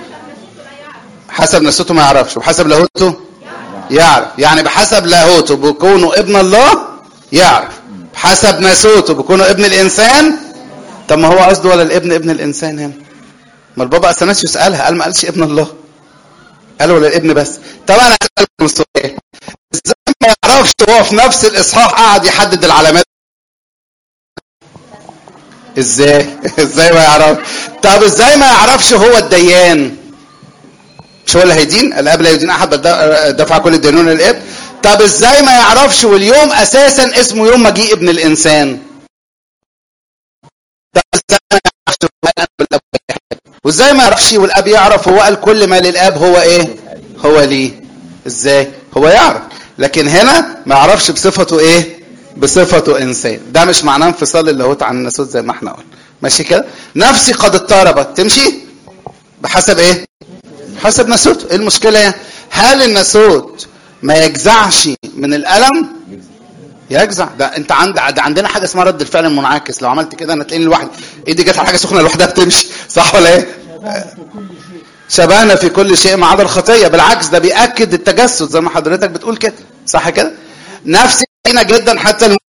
حسب نسوته ما يعرفش وبحسب لاهوته يعرف يعني بحسب لاهوته بكونه ابن الله يعرف بحسب نسوته بكونه ابن الانسان طب ما هو قصده ولا الابن ابن الانسان هنا ما البابا اثناسيوس قالها قال ما قالش ابن الله قال ولا الابن بس طبعا انا هسالكم سؤال ازاي ما يعرفش هو في نفس الاصحاح قعد يحدد العلامات ازاي ازاي ما يعرف طب ازاي ما يعرفش هو الديان مش هو اللي هيدين الاب لا يدين احد بل دفع كل الدينون للاب طب ازاي ما يعرفش واليوم اساسا اسمه يوم مجيء ابن الانسان طب ازاي ما يعرفش هو الاب والاب واحد؟ وازاي ما يعرفش والاب يعرف هو قال كل ما للاب هو ايه هو ليه ازاي هو يعرف لكن هنا ما يعرفش بصفته ايه بصفته انسان ده مش معناه انفصال اللاهوت عن الناسوت زي ما احنا قلنا ماشي كده نفسي قد اضطربت تمشي بحسب ايه حسب ناسوت ايه المشكله يعني هل الناسوت ما يجزعش من الالم يجزع ده انت عند ده عندنا حاجه اسمها رد الفعل المنعكس لو عملت كده انا تلاقيني لوحدي ايدي جت على حاجه سخنه لوحدها بتمشي صح ولا ايه شبهنا في كل شيء ما عدا الخطيه بالعكس ده بياكد التجسد زي ما حضرتك بتقول كده صح كده نفسي هنا جدا حتى الم...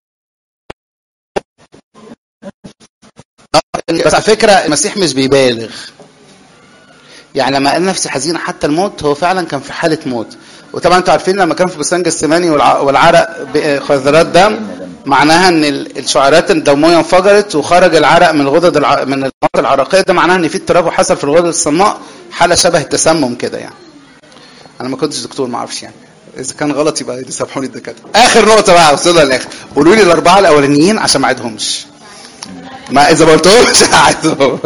بس على فكره المسيح مش بيبالغ يعني لما قال نفسي حزينه حتى الموت هو فعلا كان في حاله موت وطبعا انتوا عارفين لما كان في بستان جسماني والع- والعرق خذرات دم معناها ان ال- الشعيرات الدمويه انفجرت وخرج العرق من الغدد الع... من الغدد العرقيه ده معناها ان في اضطراب حصل في الغدد الصماء حاله شبه التسمم كده يعني انا ما كنتش دكتور ما اعرفش يعني اذا كان غلط يبقى يسامحوني الدكاتره اخر نقطه بقى وصلنا للاخر قولوا لي الاربعه الاولانيين عشان ما اعيدهمش ما اذا ما قلتهمش هعيدهم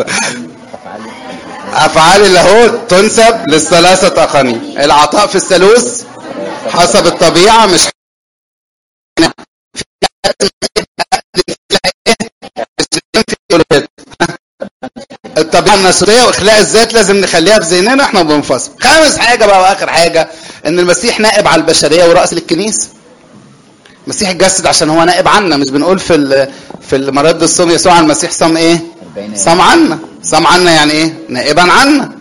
افعال اللاهوت تنسب للثلاثه اقانيم العطاء في الثالوث حسب الطبيعه مش الطبيعه الناسوتيه واخلاء الذات لازم نخليها في ذهننا احنا بنفصل خامس حاجه بقى واخر حاجه ان المسيح نائب على البشريه وراس للكنيسه المسيح اتجسد عشان هو نائب عنا مش بنقول في ال- في المرد الصوم يسوع المسيح صام ايه صام عنا صام عنا يعني ايه نائبا عنا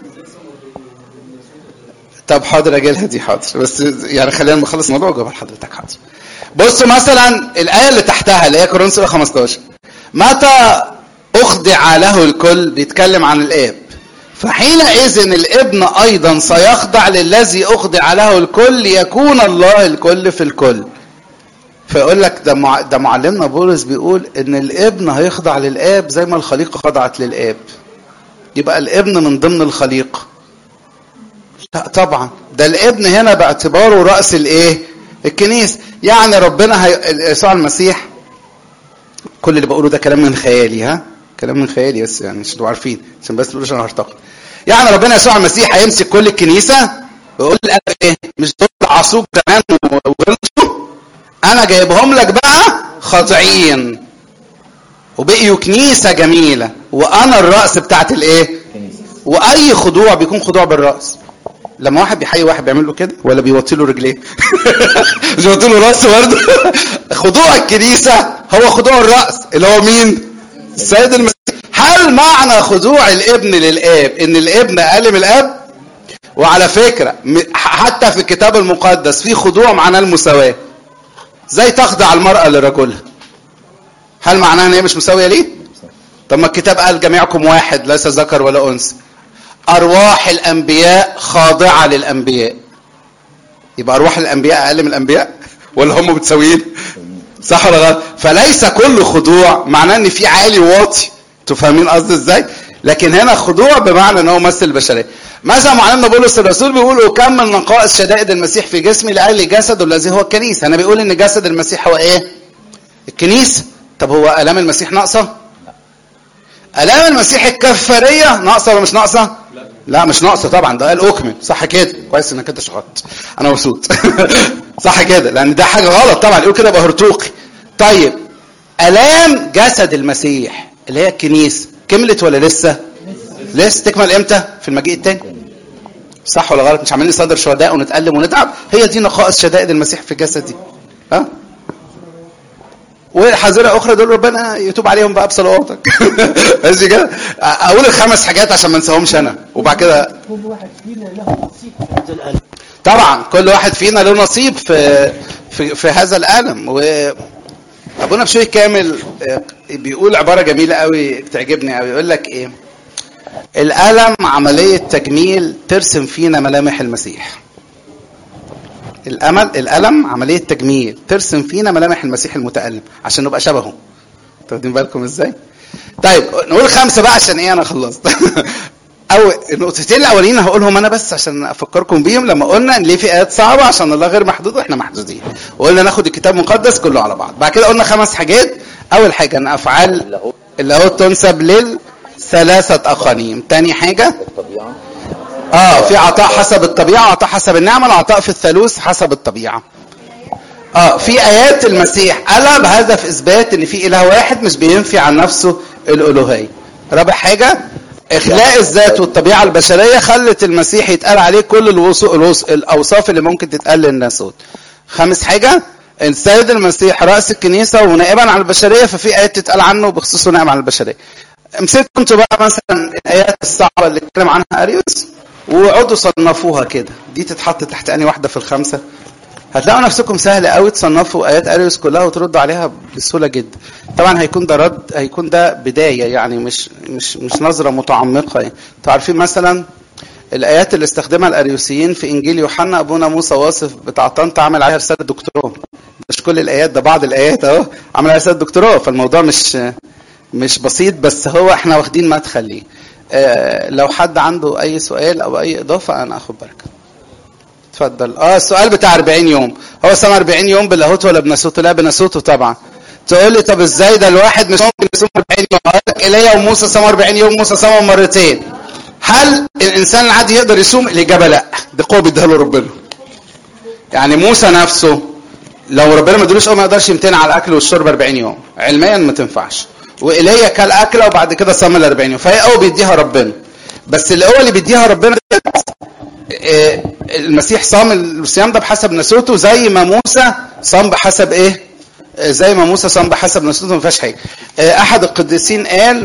طب حاضر اجيلها دي حاضر بس يعني خلينا نخلص الموضوع وجاوب حضرتك حاضر بصوا مثلا الايه اللي تحتها اللي هي كورنثوس سورة 15 متى اخضع له الكل بيتكلم عن الاب فحينئذ الابن ايضا سيخضع للذي اخضع له الكل ليكون الله الكل في الكل فيقول لك ده مع... ده معلمنا بولس بيقول ان الابن هيخضع للاب زي ما الخليقه خضعت للاب يبقى الابن من ضمن الخليقه لا طبعا ده الابن هنا باعتباره راس الايه الكنيسه يعني ربنا هي... يسوع المسيح كل اللي بقوله ده كلام من خيالي ها كلام من خيالي بس يعني مش تبقوا عارفين عشان بس تقولوش انا هرتقي يعني ربنا يسوع المسيح هيمسك كل الكنيسه ويقول للاب ايه مش دول عصوب تمام وغلطوا انا جايبهم لك بقى خاطئين وبقيوا كنيسه جميله وانا الراس بتاعت الايه واي خضوع بيكون خضوع بالراس لما واحد بيحيي واحد بيعمل له كده ولا بيوطي له رجليه مش بيوطي له راسه برضه خضوع الكنيسه هو خضوع الراس اللي هو مين السيد المسيح هل معنى خضوع الابن للاب ان الابن اقل من الاب وعلى فكره م- حتى في الكتاب المقدس في خضوع معناه المساواه زي تخضع المراه لرجلها هل معناها ان هي مش مساويه ليه طب ما الكتاب قال جميعكم واحد ليس ذكر ولا انثى ارواح الانبياء خاضعه للانبياء يبقى ارواح الانبياء اقل من الانبياء ولا هم متساويين صح ولا غلط فليس كل خضوع معناه ان في عالي واطي انتوا فاهمين قصدي ازاي لكن هنا خضوع بمعنى ان هو ممثل البشريه مثلا معلمنا بولس الرسول بيقول اكمل نقائص شدائد المسيح في جسمي لاجل جسده الذي هو الكنيسه انا بيقول ان جسد المسيح هو ايه الكنيسه طب هو الام المسيح ناقصه الام المسيح الكفاريه ناقصه ولا مش ناقصه لا مش ناقصه طبعا ده قال اكمل صح كده كويس انك انت شغلت انا مبسوط صح كده لان ده حاجه غلط طبعا يقول كده يبقى هرطوقي طيب الام جسد المسيح اللي هي الكنيسه كملت ولا لسه لسه تكمل امتى في المجيء التاني صح ولا غلط مش عمالين نصدر شهداء ونتألم ونتعب هي دي نقائص شدائد المسيح في جسدي ها والحذرة أخرى دول ربنا يتوب عليهم بقى بصلواتك ماشي كده أقول الخمس حاجات عشان ما انساهمش أنا وبعد كده كل واحد فينا له نصيب في هذا الألم طبعا كل واحد فينا له نصيب في في, في هذا الألم وأبونا بشوي كامل آه، بيقول عبارة جميلة قوي بتعجبني قوي يقول لك إيه الألم عملية تجميل ترسم فينا ملامح المسيح الأمل الألم عملية تجميل ترسم فينا ملامح المسيح المتألم عشان نبقى شبهه واخدين بالكم ازاي؟ طيب نقول خمسة بقى عشان ايه انا خلصت او النقطتين الاولين هقولهم انا بس عشان افكركم بيهم لما قلنا ان ليه في ايات صعبه عشان الله غير محدود واحنا محدودين وقلنا ناخد الكتاب المقدس كله على بعض بعد كده قلنا خمس حاجات اول حاجه ان افعال اللاهوت تنسب للثلاثه اقانيم تاني حاجه الطبيعه اه في عطاء حسب الطبيعه وعطاء حسب النعمه العطاء في الثالوث حسب الطبيعه اه في ايات المسيح قال بهدف اثبات ان في اله واحد مش بينفي عن نفسه الالوهيه رابع حاجه اخلاء الذات والطبيعه البشريه خلت المسيح يتقال عليه كل الوصو... الوص... الاوصاف اللي ممكن تتقال للناسوت خامس حاجه السيد المسيح راس الكنيسه ونائبا على البشريه ففي ايات تتقال عنه بخصوصه نائب على البشريه مسكتوا انتوا بقى مثلا الايات الصعبه اللي اتكلم عنها اريوس وقعدوا صنفوها كده دي تتحط تحت اني واحده في الخمسه هتلاقوا نفسكم سهل قوي تصنفوا ايات اريوس كلها وتردوا عليها بسهوله جدا طبعا هيكون ده رد هيكون ده بدايه يعني مش مش مش نظره متعمقه يعني انتوا عارفين مثلا الايات اللي استخدمها الاريوسيين في انجيل يوحنا ابونا موسى واصف بتاع طنطا عمل عليها رساله دكتوراه مش كل الايات ده بعض الايات اهو عمل عليها رساله دكتوراه فالموضوع مش مش بسيط بس هو احنا واخدين مدخل ليه آه لو حد عنده اي سؤال او اي اضافه انا اخد بركه اتفضل اه السؤال بتاع 40 يوم هو صام 40 يوم بلاهوت ولا بناسوته لا بناسوته طبعا تقول لي طب ازاي ده الواحد مش ممكن يصوم 40 يوم اقول لك ايليا وموسى صاموا 40 يوم موسى صاموا مرتين هل الانسان العادي يقدر يصوم الاجابه لا دي قوه بيديها له ربنا يعني موسى نفسه لو ربنا ما ادولوش قوه ما يقدرش يمتنع على الاكل والشرب 40 يوم علميا ما تنفعش وايليا كل اكله وبعد كده صام ال 40 يوم فهي قوه بيديها ربنا بس القوه اللي بيديها ربنا آه، المسيح صام الصيام ده بحسب نسوته زي ما موسى صام بحسب ايه آه، زي ما موسى صام بحسب نسوته ما فيهاش حاجه آه، احد القديسين قال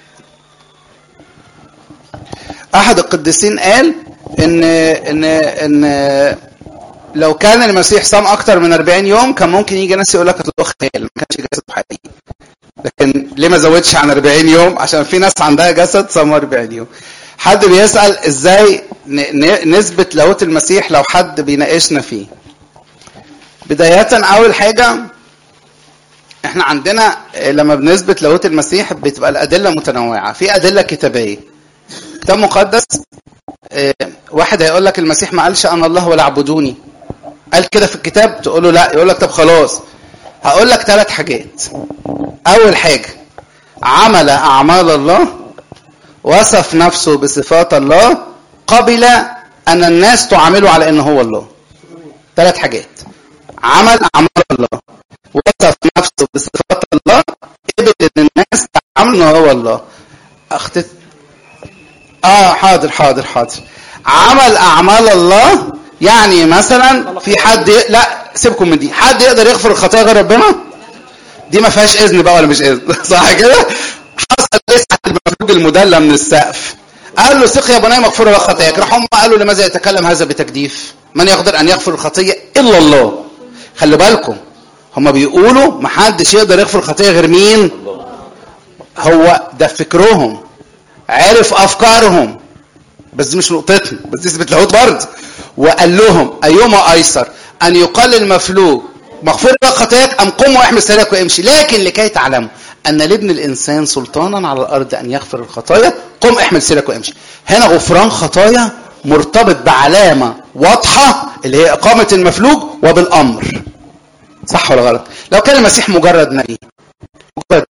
احد القديسين قال ان ان ان لو كان المسيح صام اكتر من 40 يوم كان ممكن يجي ناس يقول لك اطلق خيال ما كانش جسد حقيقي لكن ليه ما زودش عن 40 يوم عشان في ناس عندها جسد صام 40 يوم حد بيسأل ازاي ن- ن- نثبت لاهوت المسيح لو حد بيناقشنا فيه بداية اول حاجة احنا عندنا آه، لما بنثبت لاهوت المسيح بتبقى الادلة متنوعة في ادلة كتابية كتاب مقدس آه، واحد هيقول لك المسيح ما قالش انا الله ولا اعبدوني قال كده في الكتاب تقول له لا يقول لك طب خلاص هقول لك ثلاث حاجات اول حاجة عمل اعمال الله وصف نفسه بصفات الله قبل ان الناس تعامله على انه هو الله ثلاث حاجات عمل اعمال الله وصف نفسه بصفات الله قبل ان الناس تعامله انه هو الله اختت اه حاضر حاضر حاضر عمل اعمال الله يعني مثلا في حد ي... لا سيبكم من دي حد يقدر يغفر الخطايا غير ربنا دي ما فيهاش اذن بقى ولا مش اذن صح كده حصل يسعد المفلوج المدلى من السقف قال له ثق يا بني مغفور لك خطاياك راح هم قالوا لماذا يتكلم هذا بتجديف من يقدر ان يغفر الخطيه الا الله خلي بالكم هم بيقولوا ما حدش يقدر يغفر الخطيه غير مين هو ده فكرهم عرف افكارهم بس دي مش نقطتنا بس دي اثبت لاهوت برضه وقال لهم ايهما ايسر ان يقال المفلوج مغفور لك خطاياك ام قم واحمل سريرك وامشي لكن لكي تعلموا ان لابن الانسان سلطانا على الارض ان يغفر الخطايا قم احمل سريرك وامشي هنا غفران خطايا مرتبط بعلامه واضحه اللي هي اقامه المفلوج وبالامر صح ولا غلط لو كان المسيح مجرد نبي مجرد نبي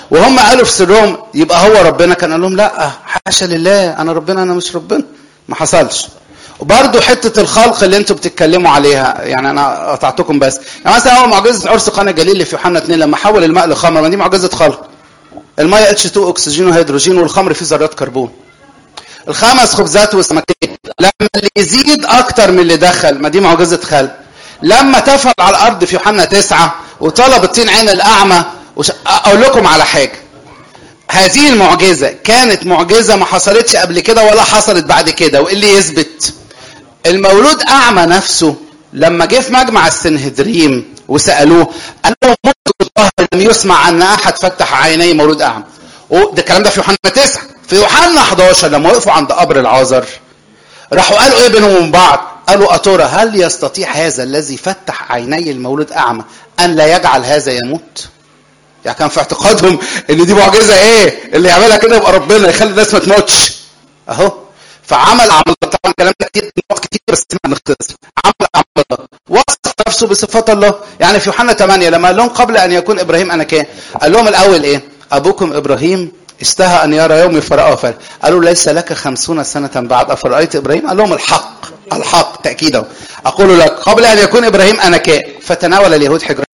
وهم قالوا في سرهم يبقى هو ربنا كان قال لهم لا حاشا لله انا ربنا انا مش ربنا ما حصلش وبرضه حته الخلق اللي انتوا بتتكلموا عليها يعني انا قطعتكم بس يعني مثلا هو معجزه عرس قنا الجليل اللي في يوحنا 2 لما حول الماء لخمر ما دي معجزه خلق الميه اتش 2 اكسجين وهيدروجين والخمر فيه ذرات كربون الخمس خبزات والسمكتين لما اللي يزيد اكتر من اللي دخل ما دي معجزه خلق لما تفل على الارض في يوحنا تسعة وطلب الطين عين الاعمى وش... اقول لكم على حاجه هذه المعجزه كانت معجزه ما حصلتش قبل كده ولا حصلت بعد كده وايه اللي يثبت المولود اعمى نفسه لما جه في مجمع السنهدريم وسالوه قال لهم منذ الظهر لم يسمع ان احد فتح عيني مولود اعمى وده الكلام ده في يوحنا 9 في يوحنا 11 لما وقفوا عند قبر العازر راحوا قالوا ايه بينهم وبين بعض قالوا أترى هل يستطيع هذا الذي فتح عيني المولود أعمى أن لا يجعل هذا يموت؟ يعني كان في اعتقادهم ان دي معجزه ايه؟ اللي يعملها كده يبقى ربنا يخلي الناس ما تموتش. اهو فعمل عمل طبعا الكلام ده كتير نقط كتير بس ما نختصر. عمل عمل وصف نفسه بصفات الله، يعني في يوحنا 8 لما قال لهم قبل ان يكون ابراهيم انا كان قال لهم الاول ايه؟ ابوكم ابراهيم اشتهى ان يرى يومي فرأى فرأى قالوا ليس لك خمسون سنة بعد أفرأيت إبراهيم قال لهم الحق الحق تأكيدا أقول لك قبل أن يكون إبراهيم أنا كائن فتناول اليهود حجرة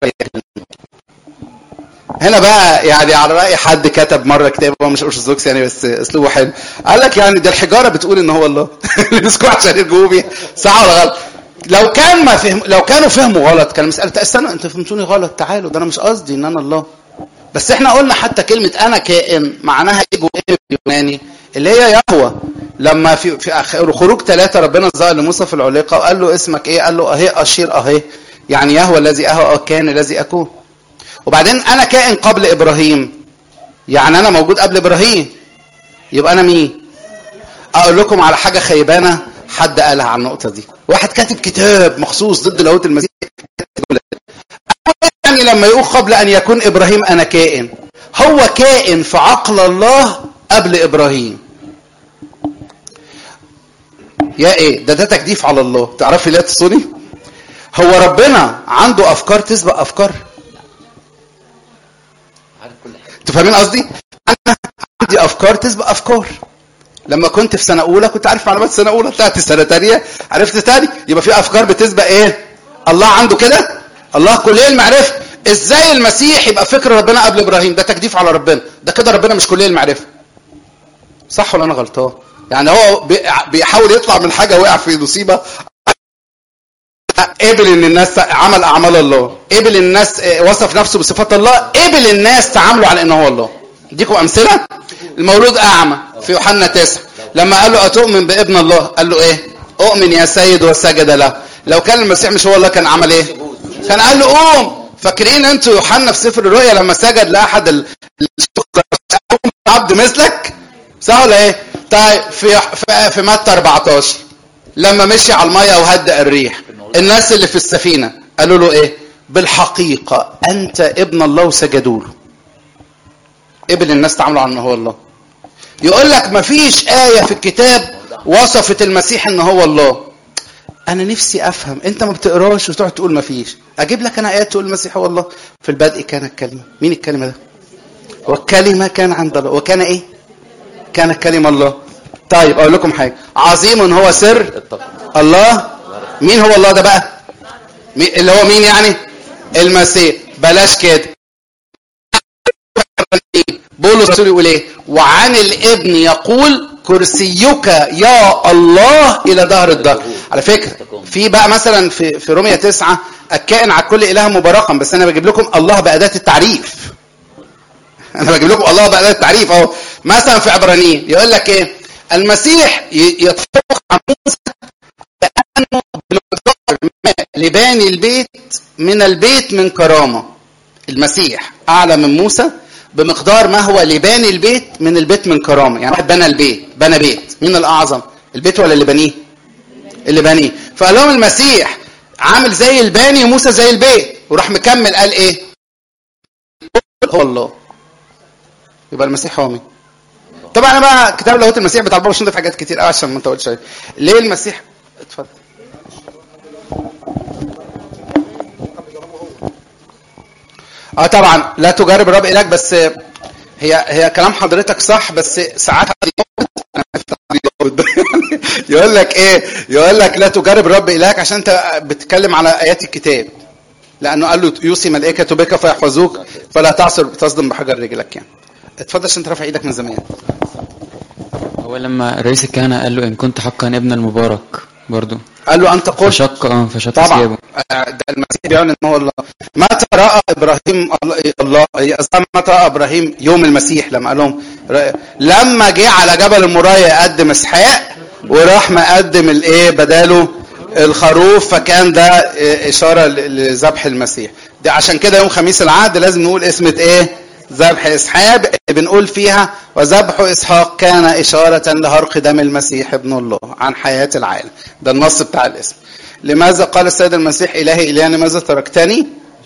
هنا بقى يعني على رأي حد كتب مرة كتاب هو مش أرثوذكس يعني بس أسلوبه حلو قال لك يعني ده الحجارة بتقول إن هو الله مسكوه عشان يرجعوا بيه صح ولا غلط؟ لو كان ما فهم لو كانوا فهموا غلط كان مسألة استنوا انتوا فهمتوني غلط تعالوا ده انا مش قصدي ان انا الله بس احنا قلنا حتى كلمة أنا كائن معناها إيجو إيه باليوناني اللي هي يهوى لما في في خروج ثلاثة ربنا ظهر لموسى في العليقة وقال له اسمك إيه؟ قال له أهي أشير أهي يعني يهوى الذي أهوى كان الذي أكون وبعدين أنا كائن قبل إبراهيم يعني أنا موجود قبل إبراهيم يبقى أنا مين؟ أقول لكم على حاجة خيبانة حد قالها على النقطة دي واحد كاتب كتاب مخصوص ضد لاهوت المسيح يعني لما يقول قبل ان يكون ابراهيم انا كائن هو كائن في عقل الله قبل ابراهيم يا ايه ده ده تجديف على الله تعرفي ليه تصوني هو ربنا عنده افكار تسبق افكار عارف كل حاجه انتوا فاهمين قصدي انا عندي افكار تسبق افكار لما كنت في سنه اولى كنت عارف معلومات سنه اولى بتاعتي سنه ثانيه عرفت تاني يبقى في افكار بتسبق ايه الله عنده كده الله كليه المعرفه ازاي المسيح يبقى فكر ربنا قبل ابراهيم ده تجديف على ربنا ده كده ربنا مش كليه المعرفه صح ولا انا غلطان يعني هو بي- بيحاول يطلع من حاجه وقع في مصيبه قبل ان الناس عمل اعمال الله قبل الناس آه، وصف نفسه بصفات الله قبل الناس تعاملوا على ان هو الله اديكم امثله المولود اعمى في يوحنا 9 لما قال له اتؤمن بابن الله قال له ايه اؤمن يا سيد وسجد له لو كان المسيح مش هو الله كان عمل ايه كان قال له قوم فاكرين انتوا يوحنا في سفر الرؤيا لما سجد لاحد ال- قوم عبد مثلك صح ولا ايه طيب في في, في متى 14 لما مشي على الميه وهدأ الريح الناس اللي في السفينه قالوا له ايه بالحقيقه انت ابن الله وسجدوا له قبل الناس تعاملوا على ان هو الله يقول لك مفيش آية في الكتاب وصفت المسيح ان هو الله انا نفسي افهم انت ما بتقراش وتقعد تقول مفيش اجيب لك انا ايات تقول المسيح هو الله في البدء كان الكلمة مين الكلمة ده والكلمة كان عند الله وكان ايه كان الكلمة الله طيب اقول لكم حاجة عظيم هو سر الله مين هو الله ده بقى مين- اللي هو مين يعني المسيح بلاش كده بولس الرسول يقول ايه وعن الابن يقول كرسيك يا الله الى دهر الدهر على فكره في بقى مثلا في في رومية تسعة الكائن على كل اله مباركا بس انا بجيب لكم الله باداه التعريف انا بجيب لكم الله باداه التعريف اهو مثلا في عبرانيين يقول لك ايه المسيح ي- يتفوق عن موسى لانه بمقدار ما لباني البيت من البيت من كرامه المسيح اعلى من موسى بمقدار ما هو لباني البيت من البيت من كرامه يعني واحد بنى البيت بنى بيت مين الاعظم البيت ولا اللي بنيه اللي بنيه فقال لهم المسيح عامل زي الباني وموسى زي البيت وراح مكمل قال ايه هو الله يبقى المسيح هو مين طبعا انا بقى كتاب لاهوت المسيح بتاع بابا شنودة في حاجات كتير قوي عشان ما نطولش عليه. ليه المسيح اتفضل اه طبعا لا تجرب الرب الهك بس هي هي كلام حضرتك صح بس ساعات يقول لك ايه يقول لك لا تجرب رب الهك عشان انت بتتكلم على ايات الكتاب لانه قال له يوصي ملائكته بك فيحفظوك فلا تعصر تصدم بحجر رجلك يعني اتفضل عشان انت رافع ايدك من زمان هو لما رئيس الكهنة قال له إن كنت حقا ابن المبارك برضو قال له انت قلت فشق اه فشق طبعا ثيابه آه، ده المسيح بيعلن ان هو الله متى راى ابراهيم الله- الله أصلاً متى راى ابراهيم يوم المسيح لما قال لهم رأى- لما جه على جبل المرايه يقدم اسحاق وراح مقدم الايه بداله الخروف فكان ده آه، اشاره ل- لذبح المسيح ده عشان كده يوم خميس العهد لازم نقول اسمة ايه ذبح اسحاق بنقول فيها وذبح اسحاق كان اشاره لهرق دم المسيح ابن الله عن حياه العالم ده النص بتاع الاسم لماذا قال السيد المسيح الهي الهي لماذا تركتني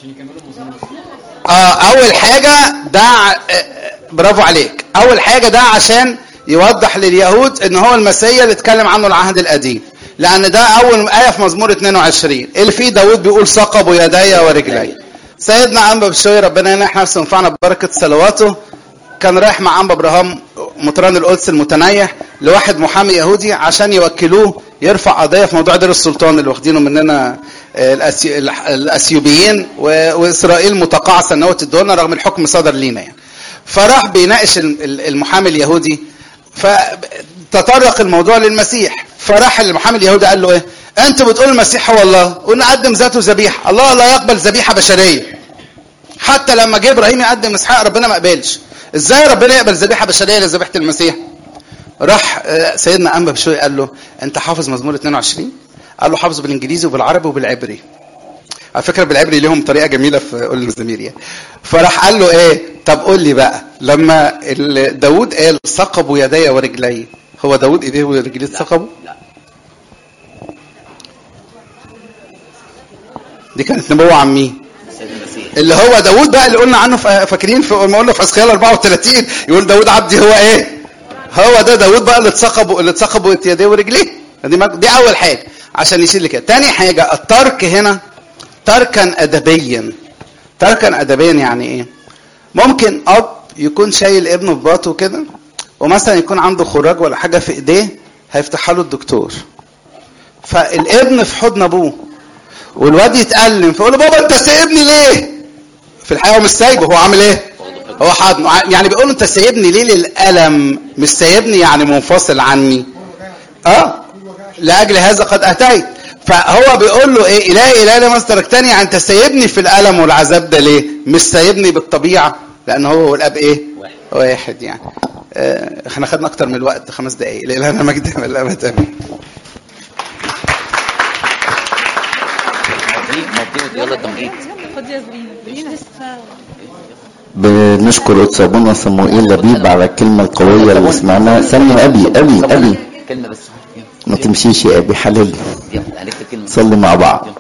اه اول حاجه ده ع- آه، برافو عليك اول حاجه ده عشان يوضح لليهود ان هو المسيا اللي اتكلم عنه العهد القديم لان ده اول ايه في مزمور 22 اللي فيه داود بيقول ثقب يدي ورجلي سيدنا انبا بشوي ربنا ينح نفسه ونفعنا ببركه صلواته كان رايح مع انبا ابراهام مطران القدس المتنيح لواحد محامي يهودي عشان يوكلوه يرفع قضيه في موضوع دير السلطان اللي واخدينه مننا آه، الأسي- الح- الاثيوبيين و- واسرائيل متقاعسه ان هو تدونا رغم الحكم صدر لينا يعني. فراح بيناقش ال- ال- المحامي اليهودي فتطرق الموضوع للمسيح فراح المحامي اليهودي قال له ايه انت بتقول المسيح هو الله ونقدم ذاته ذبيحه الله لا يقبل ذبيحه بشريه حتى لما جه ابراهيم يقدم اسحاق ربنا ما قبلش ازاي ربنا يقبل ذبيحه بشريه لذبيحه المسيح راح آه، سيدنا انبا بشوي قال له انت حافظ مزمور 22 قال له حافظه بالانجليزي وبالعربي وبالعبري على فكره بالعبري ليهم طريقه جميله في قول المزامير يعني فراح قال له ايه طب قول لي بقى لما ال- داود قال ثقبوا يدي ورجلي هو داود ايديه ورجليه ثقبوا لا دي كانت نبوه عن مين السيد المسيح اللي هو داود بقى اللي قلنا عنه في- فاكرين في ما قلنا في اسخيال 34 يقول داود عبدي هو ايه هو ده داود بقى اللي اتثقبوا اللي اتثقبوا يديه ورجليه دي مج- دي اول حاجه عشان يشيل كده تاني حاجه الترك هنا تركا ادبيا تركا ادبيا يعني ايه ممكن اب يكون شايل ابنه في باطه كده ومثلا يكون عنده خراج ولا حاجه في ايديه هيفتحها له الدكتور فالابن في حضن ابوه والواد يتألم فيقول له بابا انت سايبني ليه؟ في الحقيقه هو مش سايبه هو عامل ايه؟ هو حاضن يعني بيقول له انت سايبني ليه للألم؟ مش سايبني يعني منفصل عني. اه لاجل هذا قد اتيت فهو بيقول له ايه الهي الهي لما تركتني يعني انت سايبني في الالم والعذاب ده ليه؟ مش سايبني بالطبيعه لان هو والاب ايه؟ واحد. واحد يعني آه، احنا خدنا اكتر من الوقت خمس دقائق لإلهنا مجد من الابد امين مضيق مضيق يلا تمريض خد يا زرينة بنشكر قدس ابونا صموئيل لبيب على الكلمه القويه اللي سمعناها ثانيه ابي ابي ابي كلمه بس يلا ما تمشيش يا ابي حلل يلا هنكتب كلمه صلي مع بعض